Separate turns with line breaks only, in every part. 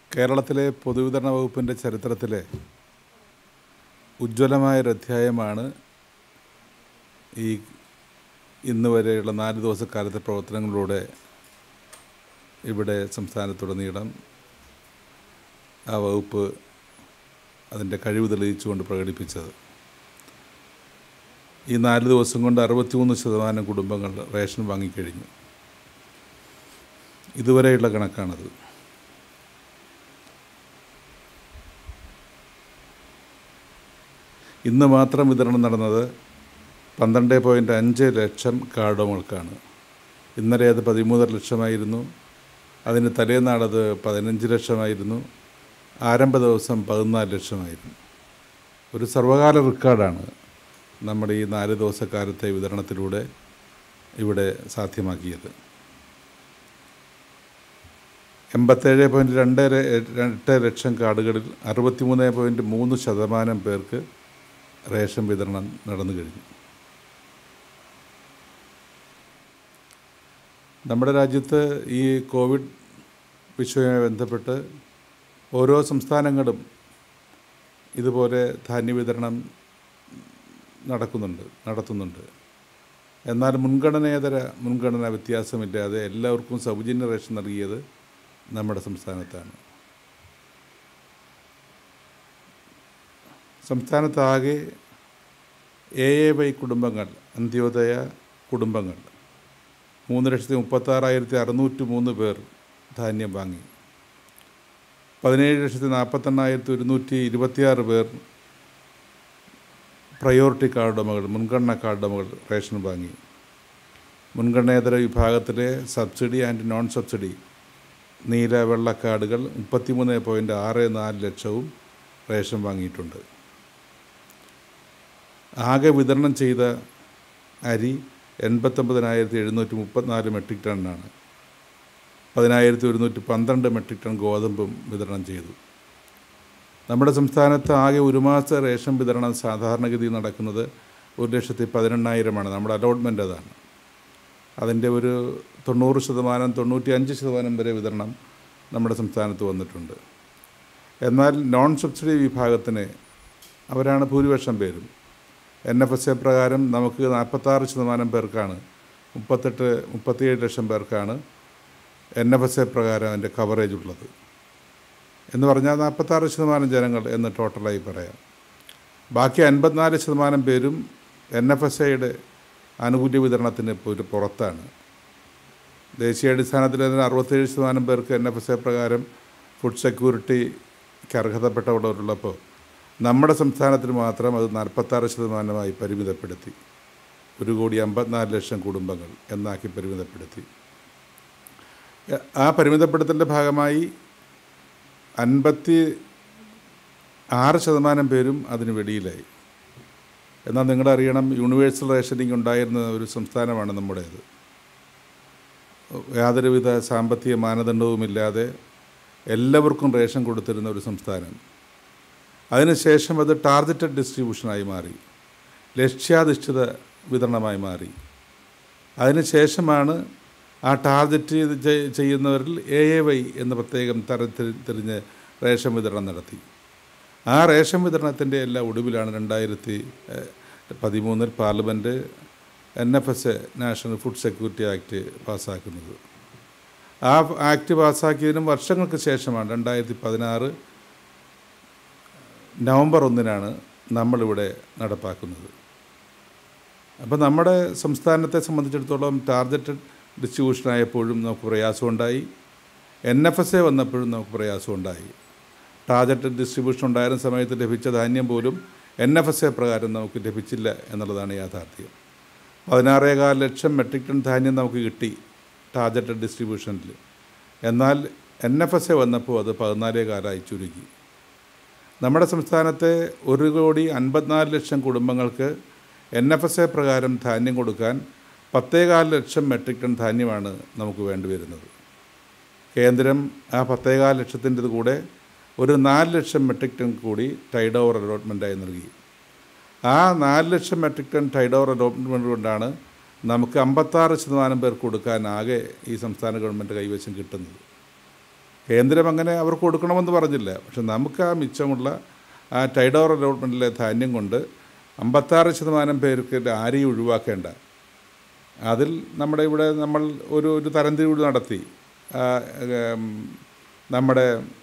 കേരളത്തിലെ പൊതുവിതരണ വകുപ്പിൻ്റെ ചരിത്രത്തിലെ ഉജ്ജ്വലമായൊരു അധ്യായമാണ് ഈ ഇന്ന് വരെയുള്ള നാല് ദിവസക്കാലത്തെ പ്രവർത്തനങ്ങളിലൂടെ ഇവിടെ സംസ്ഥാനത്തുടനീളം ആ വകുപ്പ് അതിൻ്റെ കഴിവ് തെളിയിച്ചുകൊണ്ട് പ്രകടിപ്പിച്ചത് ഈ നാല് ദിവസം കൊണ്ട് അറുപത്തിമൂന്ന് ശതമാനം കുടുംബങ്ങൾ റേഷൻ വാങ്ങിക്കഴിഞ്ഞു ഇതുവരെയുള്ള കണക്കാണത് ഇന്ന് മാത്രം വിതരണം നടന്നത് പന്ത്രണ്ട് പോയിൻറ്റ് അഞ്ച് ലക്ഷം കാർഡുകൾക്കാണ് ഇന്നലെ അത് പതിമൂന്നര ലക്ഷമായിരുന്നു അതിന് തലേന്നാളത് പതിനഞ്ച് ലക്ഷമായിരുന്നു ആരംഭ ദിവസം പതിനാല് ലക്ഷമായിരുന്നു ഒരു സർവകാല റെക്കോർഡാണ് നമ്മുടെ ഈ നാല് ദിവസക്കാലത്തെ വിതരണത്തിലൂടെ ഇവിടെ സാധ്യമാക്കിയത് എൺപത്തേഴ് പോയിൻറ്റ് രണ്ട് ര- എട്ട് ലക്ഷം കാർഡുകളിൽ അറുപത്തിമൂന്ന് പോയിൻറ്റ് മൂന്ന് ശതമാനം പേർക്ക് റേഷൻ വിതരണം നടന്നു കഴിഞ്ഞു നമ്മുടെ രാജ്യത്ത് ഈ കോവിഡ് വിഷയവുമായി ബന്ധപ്പെട്ട് ഓരോ സംസ്ഥാനങ്ങളും ഇതുപോലെ ധാന്യ വിതരണം നടക്കുന്നുണ്ട് നടത്തുന്നുണ്ട് എന്നാൽ മുൻഗണനേതര മുൻഗണന വ്യത്യാസമില്ലാതെ എല്ലാവർക്കും സൗജന്യ റേഷൻ നൽകിയത് നമ്മുടെ സംസ്ഥാനത്താണ് സംസ്ഥാനത്താകെ എ എ വൈ കുടുംബങ്ങൾ അന്ത്യോദയ കുടുംബങ്ങൾ മൂന്ന് ലക്ഷത്തി മുപ്പത്താറായിരത്തി അറുന്നൂറ്റി മൂന്ന് പേർ ധാന്യം വാങ്ങി പതിനേഴ് ലക്ഷത്തി നാൽപ്പത്തെണ്ണായിരത്തി ഒരുന്നൂറ്റി ഇരുപത്തിയാറ് പേർ പ്രയോറിറ്റി കാർഡ് ഉടമകൾ മുൻഗണന കാർഡ് ഉടമകൾ റേഷൻ വാങ്ങി മുൻഗണനേതര വിഭാഗത്തിലെ സബ്സിഡി ആൻഡ് നോൺ സബ്സിഡി നീല വെള്ള കാർഡുകൾ മുപ്പത്തിമൂന്ന് പോയിൻറ്റ് ആറ് നാല് ലക്ഷവും റേഷൻ വാങ്ങിയിട്ടുണ്ട് ആകെ വിതരണം ചെയ്ത അരി എൺപത്തൊമ്പതിനായിരത്തി എഴുന്നൂറ്റി മുപ്പത്തിനാല് മെട്രിക് ടണ്ണാണ് പതിനായിരത്തി ഒരുന്നൂറ്റി പന്ത്രണ്ട് മെട്രിക് ടൺ ഗോതമ്പും വിതരണം ചെയ്തു നമ്മുടെ സംസ്ഥാനത്ത് ആകെ ഒരു മാസത്തെ റേഷൻ വിതരണം സാധാരണഗതിയിൽ നടക്കുന്നത് ഒരു ലക്ഷത്തി പതിനെണ്ണായിരമാണ് നമ്മുടെ അലോട്ട്മെൻ്റ് അതാണ് അതിൻ്റെ ഒരു തൊണ്ണൂറ് ശതമാനം തൊണ്ണൂറ്റി അഞ്ച് ശതമാനം വരെ വിതരണം നമ്മുടെ സംസ്ഥാനത്ത് വന്നിട്ടുണ്ട് എന്നാൽ നോൺ സബ്സിഡി വിഭാഗത്തിന് അവരാണ് ഭൂരിപക്ഷം പേരും എൻ എഫ് എസ് എ പ്രകാരം നമുക്ക് നാൽപ്പത്താറ് ശതമാനം പേർക്കാണ് മുപ്പത്തെട്ട് മുപ്പത്തിയേഴ് ലക്ഷം പേർക്കാണ് എൻ എഫ് എസ് എ പ്രകാരം അതിൻ്റെ കവറേജ് ഉള്ളത് എന്ന് പറഞ്ഞാൽ നാൽപ്പത്താറ് ശതമാനം ജനങ്ങൾ എന്ന് ടോട്ടലായി പറയാം ബാക്കി അൻപത്തിനാല് ശതമാനം പേരും എൻ എഫ് എസ് എയുടെ ആനുകൂല്യ വിതരണത്തിന് പുര- പുറത്താണ് ദേശീയ അടിസ്ഥാനത്തിൽ അതിന് അറുപത്തേഴ് ശതമാനം പേർക്ക് എൻ എഫ് എസ് എ പ്രകാരം ഫുഡ് സെക്യൂരിറ്റിക്ക് അർഹതപ്പെട്ടവരുള്ളപ്പോൾ നമ്മുടെ സംസ്ഥാനത്തിന് മാത്രം അത് നാൽപ്പത്താറ് ശതമാനമായി പരിമിതപ്പെടുത്തി ഒരു കോടി അമ്പത്തിനാല് ലക്ഷം കുടുംബങ്ങൾ എന്നാക്കി പരിമിതപ്പെടുത്തി എ- ആ പരിമിതപ്പെടുത്തലിൻ്റെ ഭാഗമായി അൻപത്തി ആറ് ശതമാനം പേരും അതിന് വെളിയിലായി എന്നാൽ നിങ്ങളറിയണം യൂണിവേഴ്സൽ റേഷനിങ് ഉണ്ടായിരുന്ന ഒരു സംസ്ഥാനമാണ് നമ്മുടേത് യാതൊരുവിധ സാമ്പത്തിക മാനദണ്ഡവുമില്ലാതെ എല്ലാവർക്കും റേഷൻ കൊടുത്തിരുന്ന ഒരു സംസ്ഥാനം അതിനുശേഷം അത് ടാർഗറ്റഡ് ഡിസ്ട്രിബ്യൂഷനായി മാറി ലക്ഷ്യാധിഷ്ഠിത വിതരണമായി മാറി അതിനുശേഷമാണ് ആ ടാർഗറ്റ് ചെയ്ത് ചെയ്- ചെയ്യുന്നവരിൽ എ എ വൈ എന്ന പ്രത്യേകം തരത്തിൽ തിരിഞ്ഞ് റേഷൻ വിതരണം നടത്തി ആ റേഷൻ വിതരണത്തിൻ്റെ എല്ലാ ഒടുവിലാണ് രണ്ടായിരത്തി പതിമൂന്നിൽ parliament N F S A national food security act പാസ്സാക്കുന്നത് ആ ആക്ട് പാസ്സാക്കിയതിനും വർഷങ്ങൾക്ക് ശേഷമാണ് രണ്ടായിരത്തി പതിനാറ് നവംബർ ഒന്നിനാണ് നമ്മളിവിടെ നടപ്പാക്കുന്നത് അപ്പോൾ നമ്മുടെ സംസ്ഥാനത്തെ സംബന്ധിച്ചിടത്തോളം ടാർഗറ്റഡ് ഡിസ്ട്രിബ്യൂഷൻ ആയപ്പോഴും നമുക്ക് പ്രയാസമുണ്ടായി എൻ എഫ് എസ് എ വന്നപ്പോഴും നമുക്ക് പ്രയാസമുണ്ടായി ടാർഗറ്റഡ് ഡിസ്ട്രിബ്യൂഷൻ ഉണ്ടായിരുന്ന സമയത്ത് ലഭിച്ച ധാന്യം പോലും എൻ എഫ് എസ് എ പ്രകാരം നമുക്ക് ലഭിച്ചില്ല എന്നുള്ളതാണ് യാഥാർത്ഥ്യം പതിനാറേകാൽ ലക്ഷം മെട്രിക് ടൺ ധാന്യം നമുക്ക് കിട്ടി ടാർഗറ്റഡ് ഡിസ്ട്രിബ്യൂഷനിൽ എന്നാൽ എൻ എഫ് എസ് എ വന്നപ്പോൾ അത് പതിനാലേകാലായി ചുരുക്കി നമ്മുടെ സംസ്ഥാനത്തെ ഒരു കോടി അൻപത്തിനാല് ലക്ഷം കുടുംബങ്ങൾക്ക് എൻ എഫ് എസ് എ പ്രകാരം ധാന്യം കൊടുക്കാൻ പത്തേകാൽ ലക്ഷം മെട്രിക് ടൺ ധാന്യമാണ് നമുക്ക് വേണ്ടി വരുന്നത് കേന്ദ്രം ആ പത്തേകാൽ ലക്ഷത്തിൻ്റെ കൂടെ ഒരു നാല് ലക്ഷം മെട്രിക് ടൺ കൂടി ടൈഡ് ഓവർ അലോട്ട്മെൻറ്റായി നൽകി ആ നാല് ലക്ഷം metric ton tied over allotment കൊണ്ടാണ് നമുക്ക് അമ്പത്താറ് ശതമാനം പേർക്ക് കൊടുക്കാൻ ആകെ ഈ സംസ്ഥാന ഗവൺമെൻറ് കൈവശം കിട്ടുന്നത് കേന്ദ്രം അങ്ങനെ അവർക്ക് കൊടുക്കണമെന്ന് പറഞ്ഞില്ല പക്ഷെ നമുക്ക് ആ മിച്ചമുള്ള ആ ടൈഡോർ അലോട്ട്മെൻറ്റിലെ ധാന്യം കൊണ്ട് അമ്പത്താറ് ശതമാനം പേർക്ക് ആരെയും ഒഴിവാക്കേണ്ട അതിൽ നമ്മുടെ ഇവിടെ നമ്മൾ ഒരു ഒരു തരംതിരിവ് നടത്തി ആ, ഉം, നമ്മുടെ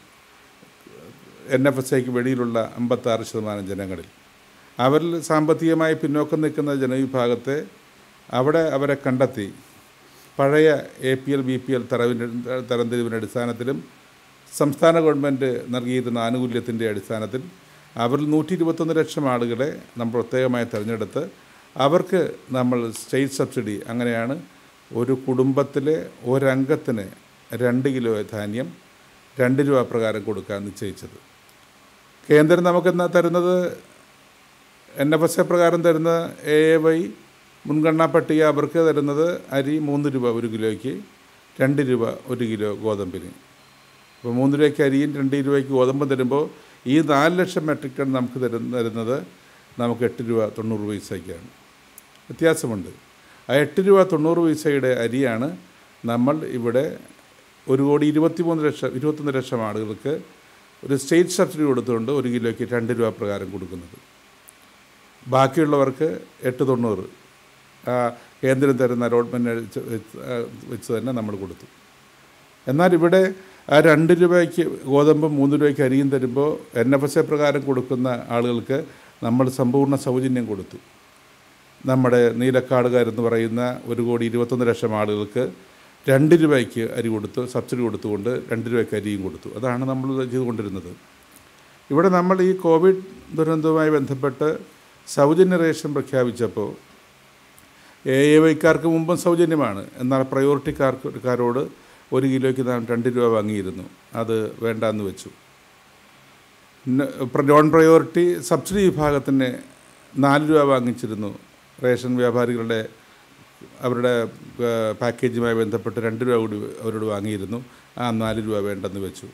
എൻ എഫ് എസ് ഐക്ക് വെളിയിലുള്ള അമ്പത്താറ് ശതമാനം ജനങ്ങളിൽ അവരിൽ സാമ്പത്തികമായി പിന്നോക്കം നിൽക്കുന്ന ജനവിഭാഗത്തെ അവിടെ അവരെ കണ്ടെത്തി പഴയ A P L B P L തരവിൻ്റെ തരംതിരിവിൻ്റെ അടിസ്ഥാനത്തിലും സംസ്ഥാന ഗവൺമെൻറ് നൽകിയിരുന്ന ആനുകൂല്യത്തിൻ്റെ അടിസ്ഥാനത്തിൽ അവരിൽ നൂറ്റി ഇരുപത്തൊന്ന് ലക്ഷം ആളുകളെ നമ്മൾ പ്രത്യേകമായി തിരഞ്ഞെടുത്ത് അവർക്ക് നമ്മൾ സ്റ്റേറ്റ് സബ്സിഡി അങ്ങനെയാണ് ഒരു കുടുംബത്തിലെ ഒരംഗത്തിന് രണ്ട് കിലോ ധാന്യം രണ്ട് രൂപ പ്രകാരം കൊടുക്കാൻ നിശ്ചയിച്ചത് കേന്ദ്രം നമുക്കെന്നാ തരുന്നത് എൻ എഫ് എസ് എ പ്രകാരം തരുന്ന എ എ വൈ മുൻഗണനാ പട്ടിക അവർക്ക് തരുന്നത് അരി മൂന്ന് രൂപ ഒരു കിലോയ്ക്ക് രണ്ട് രൂപ ഒരു കിലോ ഗോതമ്പിന് അപ്പോൾ മൂന്ന് രൂപയ്ക്ക് അരിയും രണ്ട് രൂപയ്ക്ക് ഗോതമ്പും തരുമ്പോൾ ഈ നാല് ലക്ഷം മെട്രിക് ടൺ നമുക്ക് തരുന്ന തരുന്നത് നമുക്ക് എട്ട് രൂപ തൊണ്ണൂറ് പൈസയ്ക്കാണ് വ്യത്യാസമുണ്ട് ആ എട്ട് രൂപ തൊണ്ണൂറ് പൈസയുടെ അരിയാണ് നമ്മൾ ഇവിടെ ഒരു കോടി ഇരുപത്തിമൂന്ന് ലക്ഷം ഇരുപത്തൊന്ന് ലക്ഷം ആളുകൾക്ക് ഒരു സ്റ്റേറ്റ് സബ്സിഡി കൊടുത്തുകൊണ്ട് ഒരു കിലോയ്ക്ക് രണ്ട് രൂപ പ്രകാരം കൊടുക്കുന്നത് ബാക്കിയുള്ളവർക്ക് എട്ട് തൊണ്ണൂറ് ആ, കേന്ദ്രം തരുന്ന അലോട്ട്മെൻറ്റ് വെച്ച് വെച്ച് തന്നെ നമ്മൾ കൊടുത്തു എന്നാൽ ഇവിടെ ആ രണ്ട് രൂപയ്ക്ക് ഗോതമ്പും മൂന്ന് രൂപയ്ക്ക് അരിയും തരുമ്പോൾ എൻ എഫ് എസ് എ പ്രകാരം കൊടുക്കുന്ന ആളുകൾക്ക് നമ്മൾ സമ്പൂർണ്ണ സൗജന്യം കൊടുത്തു നമ്മുടെ നീലക്കാടുകാരെന്ന് പറയുന്ന ഒരു കോടി ഇരുപത്തൊന്ന് ലക്ഷം ആളുകൾക്ക് രണ്ട് രൂപയ്ക്ക് അരി കൊടുത്തു സബ്സിഡി കൊടുത്തുകൊണ്ട് രണ്ട് രൂപയ്ക്ക് അരിയും കൊടുത്തു അതാണ് നമ്മൾ ചെയ്തുകൊണ്ടിരുന്നത് ഇവിടെ നമ്മൾ ഈ കോവിഡ് ദുരന്തവുമായി ബന്ധപ്പെട്ട് സൗജന്യ റേഷൻ പ്രഖ്യാപിച്ചപ്പോൾ എ എ വൈക്കാർക്ക് മുമ്പും സൗജന്യമാണ് എന്നാൽ പ്രയോറിറ്റിക്കാർക്കാരോട് ഒരു കിലോയ്ക്ക് നാം രണ്ട് രൂപ വാങ്ങിയിരുന്നു അത് വേണ്ടാന്ന് വെച്ചു ന- പ്ര- നോൺ പ്രയോറിറ്റി സബ്സിഡി വിഭാഗത്തിന് നാല് രൂപ വാങ്ങിച്ചിരുന്നു റേഷൻ വ്യാപാരികളുടെ അവരുടെ ആ, പാക്കേജുമായി ബന്ധപ്പെട്ട് രണ്ട് രൂപ കൂടി അവരോട് വാങ്ങിയിരുന്നു ആ നാല് രൂപ വേണ്ടെന്ന് വെച്ചു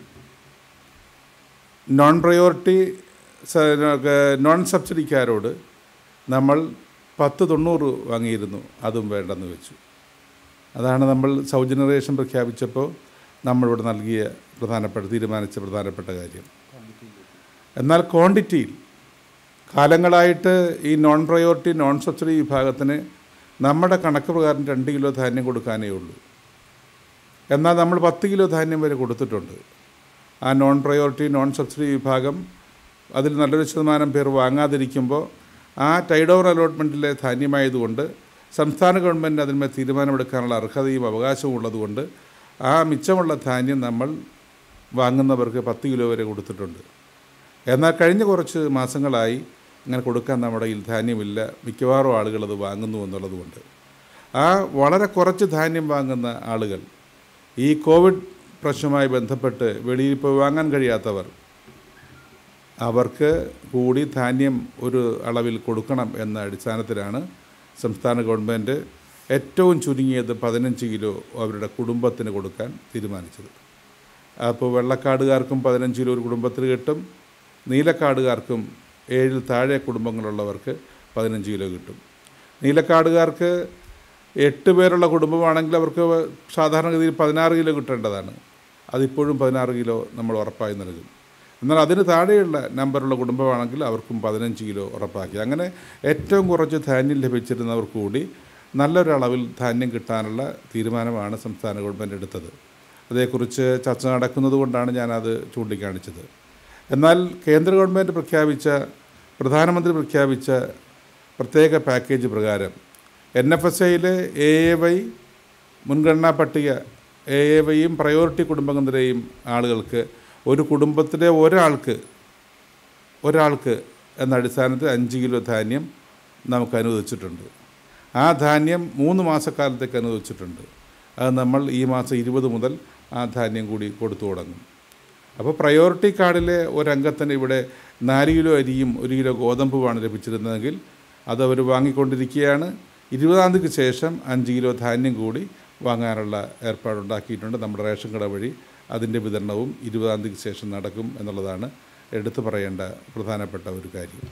നോൺ പ്രയോറിറ്റി സ- നോൺ സബ്സിഡിക്കാരോട് നമ്മൾ പത്ത് തൊണ്ണൂറ് വാങ്ങിയിരുന്നു അതും വേണ്ടെന്ന് വെച്ചു അതാണ് നമ്മൾ സൗജന്യ റേഷൻ പ്രഖ്യാപിച്ചപ്പോൾ നമ്മളിവിടെ നൽകിയ പ്രധാനപ്പെട്ട തീരുമാനിച്ച പ്രധാനപ്പെട്ട കാര്യം എന്നാൽ ക്വാണ്ടിറ്റിയിൽ കാലങ്ങളായിട്ട് ഈ നോൺ പ്രയോറിറ്റി നോൺ സബ്സിഡി വിഭാഗത്തിന് നമ്മുടെ കണക്ക് പ്രകാരം രണ്ട് കിലോ ധാന്യം കൊടുക്കാനേ ഉള്ളൂ എന്നാൽ നമ്മൾ പത്ത് കിലോ ധാന്യം വരെ കൊടുത്തിട്ടുണ്ട് ആ നോൺ പ്രയോറിറ്റി നോൺ സബ്സിഡി വിഭാഗം അതിൽ നല്ലൊരു ശതമാനം പേർ വാങ്ങാതിരിക്കുമ്പോൾ ആ ടൈഡ് ഓവർ അലോട്ട്മെൻറ്റിലെ ധാന്യമായതുകൊണ്ട് സംസ്ഥാന ഗവൺമെൻറ് അതിന്മേൽ തീരുമാനമെടുക്കാനുള്ള അർഹതയും അവകാശവും ഉള്ളതുകൊണ്ട് ആ മിച്ചമുള്ള ധാന്യം നമ്മൾ വാങ്ങുന്നവർക്ക് പത്ത് കിലോ വരെ കൊടുത്തിട്ടുണ്ട് എന്നാൽ കഴിഞ്ഞ കുറച്ച് മാസങ്ങളായി അങ്ങനെ കൊടുക്കാൻ നമ്മുടെ കയ്യിൽ ധാന്യമില്ല മിക്കവാറും ആളുകൾ അത് വാങ്ങുന്നു എന്നുള്ളതുകൊണ്ട് ആ വളരെ കുറച്ച് ധാന്യം വാങ്ങുന്ന ആളുകൾ ഈ കോവിഡ് പ്രശ്നവുമായി ബന്ധപ്പെട്ട് വെളിയിൽ പോയി വാങ്ങാൻ കഴിയാത്തവർ അവർക്ക് കൂടി ധാന്യം ഒരു അളവിൽ കൊടുക്കണം എന്ന അടിസ്ഥാനത്തിലാണ് സംസ്ഥാന ഗവൺമെൻറ് ഏറ്റവും ചുരുങ്ങിയത് പതിനഞ്ച് കിലോ അവരുടെ കുടുംബത്തിന് കൊടുക്കാൻ തീരുമാനിച്ചത് അപ്പോൾ വെള്ളക്കാടുകാർക്കും പതിനഞ്ച് കിലോ ഒരു കുടുംബത്തിന് കിട്ടും നീലക്കാടുകാർക്കും ഏഴിൽ താഴെ കുടുംബങ്ങളുള്ളവർക്ക് പതിനഞ്ച് കിലോ കിട്ടും നീലക്കാടുകാർക്ക് എട്ട് പേരുള്ള കുടുംബമാണെങ്കിൽ അവർക്ക് സാധാരണഗതിയിൽ പതിനാറ് കിലോ കിട്ടേണ്ടതാണ് അതിപ്പോഴും പതിനാറ് കിലോ നമ്മൾ ഉറപ്പായി നൽകും എന്നാൽ അതിന് താഴെയുള്ള നമ്പറുള്ള കുടുംബമാണെങ്കിൽ അവർക്കും പതിനഞ്ച് കിലോ ഉറപ്പാക്കി അങ്ങനെ ഏറ്റവും കുറച്ച് ധാന്യം ലഭിച്ചിരുന്നവർ കൂടി നല്ലൊരളവിൽ ധാന്യം കിട്ടാനുള്ള തീരുമാനമാണ് സംസ്ഥാന ഗവൺമെൻറ് എടുത്തത് അതേക്കുറിച്ച് ചർച്ച നടക്കുന്നത് കൊണ്ടാണ് ഞാനത് ചൂണ്ടിക്കാണിച്ചത് എന്നാൽ കേന്ദ്ര ഗവൺമെൻറ് പ്രഖ്യാപിച്ച പ്രധാനമന്ത്രി പ്രഖ്യാപിച്ച പ്രത്യേക പാക്കേജ് പ്രകാരം എൻ എഫ് എസ് ഐയിലെ എ എ വൈ മുൻഗണനാ പട്ടിക എ എ വൈയും പ്രയോറിറ്റി കുടുംബങ്ങളിലെയും ആളുകൾക്ക് ഒരു കുടുംബത്തിലെ ഒരാൾക്ക് ഒരാൾക്ക് എന്ന അടിസ്ഥാനത്തിൽ അഞ്ച് കിലോ ധാന്യം നമുക്ക് അനുവദിച്ചിട്ടുണ്ട് ആ ധാന്യം മൂന്ന് മാസക്കാലത്തേക്ക് അനുവദിച്ചിട്ടുണ്ട് അത് നമ്മൾ ഈ മാസം ഇരുപത് മുതൽ ആ ധാന്യം കൂടി കൊടുത്തു തുടങ്ങും അപ്പോൾ പ്രയോറിറ്റി കാർഡിലെ ഒരംഗത്തിന് ഇവിടെ നാല് കിലോ അരിയും ഒരു കിലോ ഗോതമ്പുമാണ് ലഭിച്ചിരുന്നതെങ്കിൽ അതവർ വാങ്ങിക്കൊണ്ടിരിക്കുകയാണ് ഇരുപതാം തീയതിക്ക് ശേഷം അഞ്ച് കിലോ ധാന്യം കൂടി വാങ്ങാനുള്ള ഏർപ്പാടുണ്ടാക്കിയിട്ടുണ്ട് നമ്മുടെ റേഷൻ കട വഴി അതിൻ്റെ വിതരണവും ഇരുപതാം തീയതിക്ക് ശേഷം നടക്കും എന്നുള്ളതാണ് എടുത്തു പറയേണ്ട പ്രധാനപ്പെട്ട ഒരു കാര്യം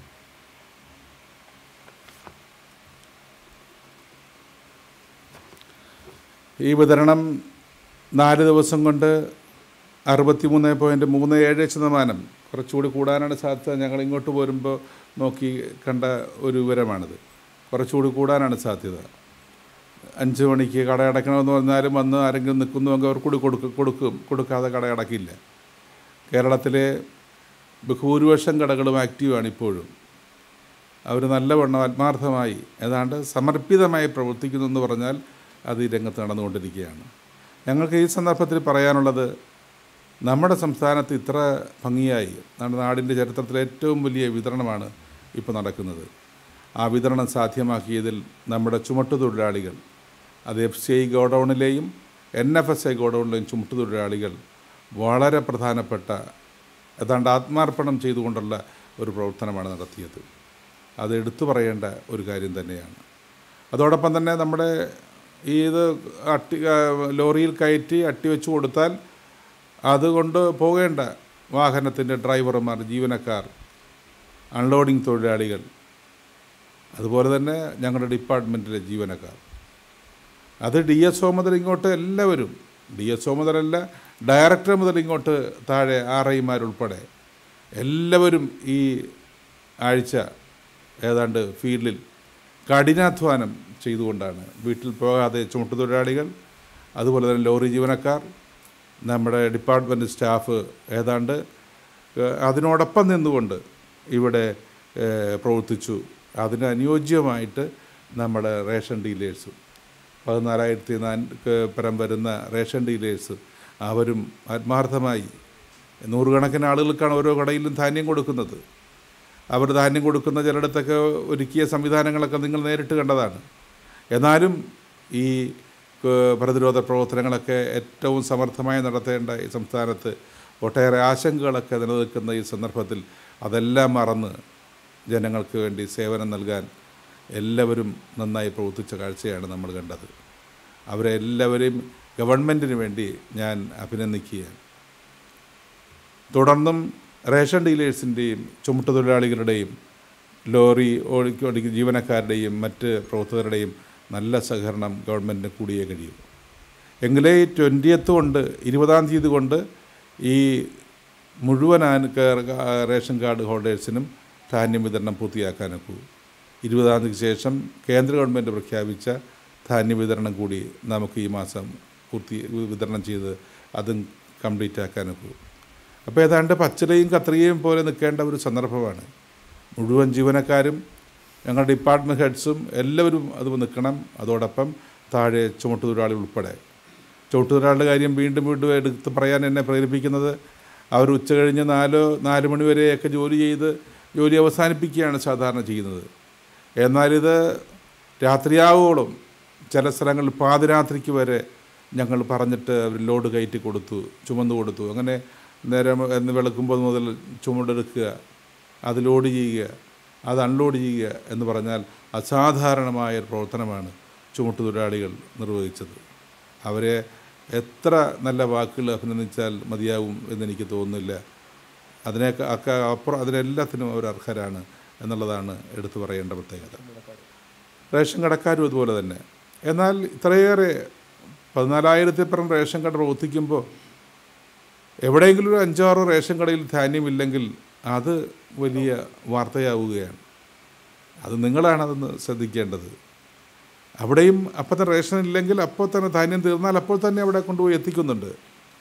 ഈ വിതരണം നാല് ദിവസം കൊണ്ട് അറുപത്തി മൂന്ന് പോയിൻറ്റ് മൂന്ന് ഏഴ് ശതമാനം കുറച്ചുകൂടി കൂടാനാണ് സാധ്യത ഞങ്ങൾ ഇങ്ങോട്ട് പോരുമ്പോൾ നോക്കി കണ്ട ഒരു വിവരമാണിത് കുറച്ചുകൂടി കൂടാനാണ് സാധ്യത അഞ്ച് മണിക്ക് കട അടയ്ക്കണമെന്ന് പറഞ്ഞാലും വന്ന് ആരെങ്കിലും നിൽക്കുന്നുവെങ്കിൽ അവർ കൂടി കൊടുക്കും കൊടുക്കും കൊടുക്കാതെ കട അടക്കില്ല കേരളത്തിലെ ബഹുഭൂരിപക്ഷം കടകളും ആക്റ്റീവാണ് ഇപ്പോഴും അവർ നല്ലവണ്ണം ആത്മാർത്ഥമായി ഏതാണ്ട് സമർപ്പിതമായി പ്രവർത്തിക്കുന്നു എന്ന് പറഞ്ഞാൽ അത് ഈ രംഗത്ത് നടന്നുകൊണ്ടിരിക്കുകയാണ് ഞങ്ങൾക്ക് ഈ സന്ദർഭത്തിൽ പറയാനുള്ളത് നമ്മുടെ സംസ്ഥാനത്ത് ഇത്ര ഭംഗിയായി നമ്മുടെ നാടിൻ്റെ ചരിത്രത്തിലെ ഏറ്റവും വലിയ വിതരണമാണ് ഇപ്പോൾ നടക്കുന്നത് ആ വിതരണം സാധ്യമാക്കിയതിൽ നമ്മുടെ ചുമട്ടുതൊഴിലാളികൾ അത് എഫ് സി ഐ ഗോഡൗണിലെയും എൻ എഫ് എസ് ഐ ഗോഡൗണിലെയും ചുമട്ടുതൊഴിലാളികൾ വളരെ പ്രധാനപ്പെട്ട ഏതാണ്ട് ആത്മാർപ്പണം ചെയ്തുകൊണ്ടുള്ള ഒരു പ്രവർത്തനമാണ് നടത്തിയത് അത് എടുത്തു പറയേണ്ട ഒരു കാര്യം തന്നെയാണ് അതോടൊപ്പം തന്നെ നമ്മുടെ ഈ ഇത് അട്ടി ആ, ലോറിയിൽ കയറ്റി അട്ടി വെച്ച് കൊടുത്താൽ അതുകൊണ്ട് പോകേണ്ട വാഹനത്തിൻ്റെ ഡ്രൈവർമാർ ജീവനക്കാർ അൺലോഡിംഗ് തൊഴിലാളികൾ അതുപോലെ തന്നെ ഞങ്ങളുടെ ഡിപ്പാർട്ട്മെൻറ്റിലെ ജീവനക്കാർ അത് ഡി എസ് ഒ മുതൽ ഇങ്ങോട്ട് എല്ലാവരും ഡി എസ് ഒ മുതലല്ല ഡയറക്ടർ മുതൽ ഇങ്ങോട്ട് താഴെ ആർ ഐമാരുൾപ്പെടെ എല്ലാവരും ഈ ആഴ്ച ഏതാണ്ട് ഫീൽഡിൽ കഠിനാധ്വാനം ചെയ്തുകൊണ്ടാണ് വീട്ടിൽ പോകാതെ ചുമട്ടുതൊഴിലാളികൾ അതുപോലെ തന്നെ ലോറി ജീവനക്കാർ നമ്മുടെ ഡിപ്പാർട്ട്മെൻറ്റ് സ്റ്റാഫ് ഏതാണ്ട് ഏഹ്, അതിനോടൊപ്പം നിന്നുകൊണ്ട് ഇവിടെ ഏഹ്, പ്രവർത്തിച്ചു അതിന് അനുയോജ്യമായിട്ട് നമ്മുടെ റേഷൻ ഡീലേഴ്സും പതിനാലായിരത്തി നാല് പരം വരുന്ന റേഷൻ ഡീലേഴ്സ് അവരും ആത്മാർത്ഥമായി നൂറുകണക്കിന് ആളുകൾക്കാണ് ഓരോ കടയിലും ധാന്യം കൊടുക്കുന്നത് അവർ ധാന്യം കൊടുക്കുന്ന ചിലയിടത്തൊക്കെ ഒരുക്കിയ സംവിധാനങ്ങളൊക്കെ നിങ്ങൾ നേരിട്ട് കണ്ടതാണ് എന്നാലും ഈ ഏഹ്, പ്രതിരോധ പ്രവർത്തനങ്ങളൊക്കെ ഏറ്റവും സമർത്ഥമായി നടത്തേണ്ട ഈ സംസ്ഥാനത്ത് ഒട്ടേറെ ആശങ്കകളൊക്കെ നിലനിൽക്കുന്ന ഈ സന്ദർഭത്തിൽ അതെല്ലാം മറന്ന് ജനങ്ങൾക്ക് വേണ്ടി സേവനം നൽകാൻ എല്ലാവരും നന്നായി പ്രവർത്തിച്ച കാഴ്ചയാണ് നമ്മൾ കണ്ടത് അവരെ എല്ലാവരെയും ഗവൺമെൻറ്റിന് വേണ്ടി ഞാൻ അഭിനന്ദിക്കുകയാണ് തുടർന്നും റേഷൻ ഡീലേഴ്സിൻ്റെയും ചുമട്ടുതൊഴിലാളികളുടെയും ലോറി ഓടിക്ക് ഓടിക്കുന്ന ജീവനക്കാരുടെയും മറ്റ് പ്രവർത്തകരുടെയും നല്ല സഹകരണം ഗവൺമെൻറ്റിന് കൂടിയേ കഴിയൂ എങ്കിലേ ഈ ട്വൻറ്റിയത്ത് കൊണ്ട് ഇരുപതാം തീയതി കൊണ്ട് ഈ മുഴുവൻ ആൻ ക- റേഷൻ കാർഡ് ഹോൾഡേഴ്സിനും ധാന്യം വിതരണം പൂർത്തിയാക്കാനൊക്കൂ ഇരുപതാം തീയതിക്ക് ശേഷം കേന്ദ്ര ഗവൺമെൻറ് പ്രഖ്യാപിച്ച ധാന്യ വിതരണം കൂടി നമുക്ക് ഈ മാസം പൂർത്തി വിതരണം ചെയ്ത് അതും കംപ്ലീറ്റ് ആക്കാനൊക്കൂ അപ്പോൾ ഏതാണ്ട് പച്ചിലയും കത്രികയും പോലെ നിൽക്കേണ്ട ഒരു സന്ദർഭമാണ് മുഴുവൻ ജീവനക്കാരും ഞങ്ങളുടെ ഡിപ്പാർട്ട്മെൻറ്റ് ഹെഡ്സും എല്ലാവരും അത് നിൽക്കണം അതോടൊപ്പം താഴെ ചുമട്ടുതൊഴിലാളി ഉൾപ്പെടെ ചുമട്ടുതൊഴിലാളിയുടെ കാര്യം വീണ്ടും വീണ്ടും എടുത്ത് പറയാൻ എന്നെ പ്രേരിപ്പിക്കുന്നത് അവർ ഉച്ച കഴിഞ്ഞ് നാലോ നാല് മണി വരെയൊക്കെ ജോലി ചെയ്ത് ജോലി അവസാനിപ്പിക്കുകയാണ് സാധാരണ ചെയ്യുന്നത് എന്നാലിത് രാത്രിയാവോളം ചില സ്ഥലങ്ങളിൽ പാതിരാത്രിക്ക് വരെ ഞങ്ങൾ പറഞ്ഞിട്ട് അവർ ലോഡ് കയറ്റി കൊടുത്തു ചുമന്നു കൊടുത്തു അങ്ങനെ നേരം എന്ന് വെളുക്കുമ്പോൾ മുതൽ ചുമടെടുക്കുക അത് ലോഡ് ചെയ്യുക അത് അൺലോഡ് ചെയ്യുക എന്ന് പറഞ്ഞാൽ അസാധാരണമായ ഒരു പ്രവർത്തനമാണ് ചുമട്ടുതൊഴിലാളികൾ നിർവഹിച്ചത് അവരെ എത്ര നല്ല വാക്കുകൾ അഭിനന്ദിച്ചാൽ മതിയാവും എന്നെനിക്ക് തോന്നുന്നില്ല അതിനേക്ക് അക്ക അപ്പുറം അതിനെല്ലാത്തിനും അവർ അർഹരാണ് എന്നുള്ളതാണ് എടുത്തു പറയേണ്ട പ്രത്യേകത റേഷൻ കടക്കാരും അതുപോലെ തന്നെ എന്നാൽ ഇത്രയേറെ പതിനാലായിരത്തിൽ പരം റേഷൻ കട പ്രവർത്തിക്കുമ്പോൾ എവിടെയെങ്കിലും ഒരു അഞ്ചാറോ റേഷൻ കടയിൽ ധാന്യമില്ലെങ്കിൽ അത് വലിയ വാർത്തയാവുകയാണ് അത് നിങ്ങളാണ് അതൊന്ന് ശ്രദ്ധിക്കേണ്ടത് അവിടെയും അപ്പം തന്നെ റേഷൻ ഇല്ലെങ്കിൽ അപ്പോൾ തന്നെ ധാന്യം തീർന്നാൽ അപ്പോൾ തന്നെ അവിടെ കൊണ്ടുപോയി എത്തിക്കുന്നുണ്ട്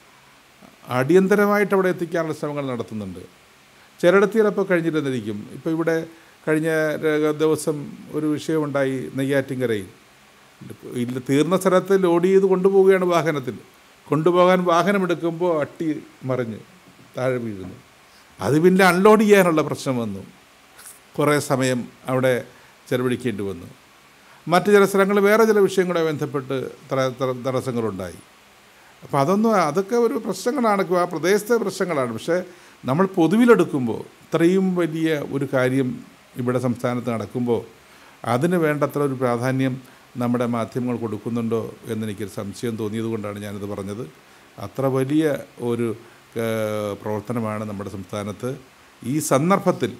അടിയന്തരമായിട്ട് അവിടെ എത്തിക്കാനുള്ള ശ്രമങ്ങൾ നടത്തുന്നുണ്ട് ചിലയിടത്ത് ചിലപ്പോൾ കഴിഞ്ഞിരുന്നിരിക്കും ഇപ്പോൾ ഇവിടെ കഴിഞ്ഞ ര- ദിവസം ഒരു വിഷയമുണ്ടായി നെയ്യാറ്റിൻകരയിൽ ഇല്ല തീർന്ന സ്ഥലത്ത് ലോഡ് ചെയ്ത് കൊണ്ടുപോവുകയാണ് വാഹനത്തിൽ കൊണ്ടുപോകാൻ വാഹനമെടുക്കുമ്പോൾ അട്ടി മറിഞ്ഞ് താഴെ വീഴുന്നു അത് പിന്നെ അൺലോഡ് ചെയ്യാനുള്ള പ്രശ്നം വന്നു കുറേ സമയം അവിടെ ചെലവഴിക്കേണ്ടി വന്നു മറ്റ് ചില സ്ഥലങ്ങളിൽ വേറെ ചില വിഷയങ്ങളുമായി ബന്ധപ്പെട്ട് തട- തട- തടസ്സങ്ങളുണ്ടായി അപ്പോൾ അതൊന്നും അതൊക്കെ ഒരു പ്രശ്നങ്ങളാണ് ആ പ്രദേശത്തെ പ്രശ്നങ്ങളാണ് പക്ഷേ നമ്മൾ പൊതുവിലെടുക്കുമ്പോൾ ഇത്രയും വലിയ ഒരു കാര്യം ഇവിടെ സംസ്ഥാനത്ത് നടക്കുമ്പോൾ അതിന് വേണ്ടത്ര ഒരു പ്രാധാന്യം നമ്മുടെ മാധ്യമങ്ങൾ കൊടുക്കുന്നുണ്ടോ എന്നെനിക്കൊരു സംശയം തോന്നിയത് കൊണ്ടാണ് ഞാനിത് പറഞ്ഞത് അത്ര വലിയ ഒരു ഏഹ്, പ്രവർത്തനമാണ് നമ്മുടെ സംസ്ഥാനത്ത് ഈ സന്ദർഭത്തിൽ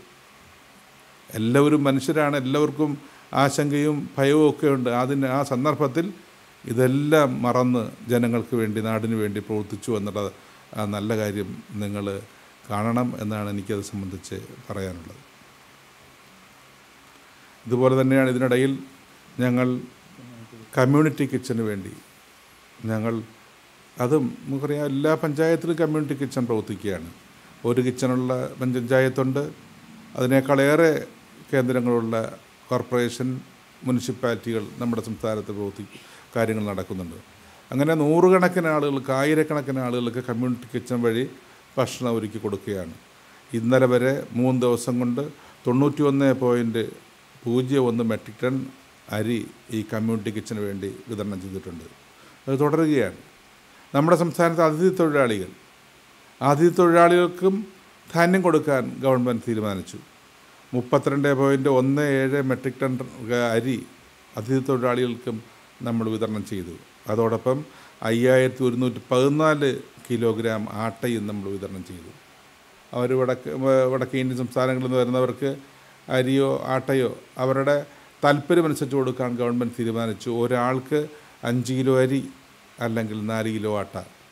എല്ലാവരും മനുഷ്യരാണ് എല്ലാവർക്കും ആശങ്കയും ഭയവും ഒക്കെ ഉണ്ട് അതിന് ആ സന്ദർഭത്തിൽ ഇതെല്ലാം മറന്ന് ജനങ്ങൾക്ക് വേണ്ടി നാടിന് വേണ്ടി പ്രവർത്തിച്ചു എന്നുള്ള ആ നല്ല കാര്യം നിങ്ങൾ കാണണം എന്നാണ് എനിക്കത് സംബന്ധിച്ച് പറയാനുള്ളത് ഇതുപോലെ തന്നെയാണ് ഇതിനിടയിൽ ഞങ്ങൾ കമ്മ്യൂണിറ്റി കിച്ചന് വേണ്ടി ഞങ്ങൾ അതും നമുക്കറിയാം എല്ലാ പഞ്ചായത്തിലും കമ്മ്യൂണിറ്റി കിച്ചൺ പ്രവർത്തിക്കുകയാണ് ഒരു കിച്ചണുള്ള പഞ്ചായത്തുണ്ട് അതിനേക്കാളേറെ കേന്ദ്രങ്ങളുള്ള കോർപ്പറേഷൻ മുനിസിപ്പാലിറ്റികൾ നമ്മുടെ സംസ്ഥാനത്ത് പ്രവർത്തി കാര്യങ്ങൾ നടക്കുന്നുണ്ട് അങ്ങനെ നൂറുകണക്കിന് ആളുകൾക്ക് ആയിരക്കണക്കിന് ആളുകൾക്ക് കമ്മ്യൂണിറ്റി കിച്ചൺ വഴി ഭക്ഷണം ഒരുക്കി കൊടുക്കുകയാണ് ഇന്നലെ വരെ മൂന്ന് ദിവസം കൊണ്ട് തൊണ്ണൂറ്റി ഒന്ന് പോയിൻറ്റ് പൂജ്യം ഒന്ന് മെട്രിക് ടൺ അരി ഈ കമ്മ്യൂണിറ്റി കിച്ചന് വേണ്ടി വിതരണം ചെയ്തിട്ടുണ്ട് അത് തുടരുകയാണ് നമ്മുടെ സംസ്ഥാനത്ത് അതിഥി തൊഴിലാളികൾ അതിഥി തൊഴിലാളികൾക്കും ധാന്യം കൊടുക്കാൻ ഗവൺമെൻറ് തീരുമാനിച്ചു മുപ്പത്തിരണ്ട് പോയിൻറ്റ് ഒന്ന് ഏഴ് മെട്രിക് ടൺ അരി അതിഥി തൊഴിലാളികൾക്കും നമ്മൾ വിതരണം ചെയ്തു അതോടൊപ്പം അയ്യായിരത്തി ഒരുന്നൂറ്റി പതിനാല് കിലോഗ്രാം ആട്ടയും നമ്മൾ വിതരണം ചെയ്തു അവർ വടക്ക് വടക്കേ ഇന്ത്യൻ സംസ്ഥാനങ്ങളിൽ നിന്ന് വരുന്നവർക്ക് അരിയോ ആട്ടയോ അവരുടെ താല്പര്യമനുസരിച്ച് കൊടുക്കാൻ ഗവൺമെൻറ് തീരുമാനിച്ചു ഒരാൾക്ക് അഞ്ച് കിലോ അരി അല്ലെങ്കിൽ നാല് കിലോ ആട്ട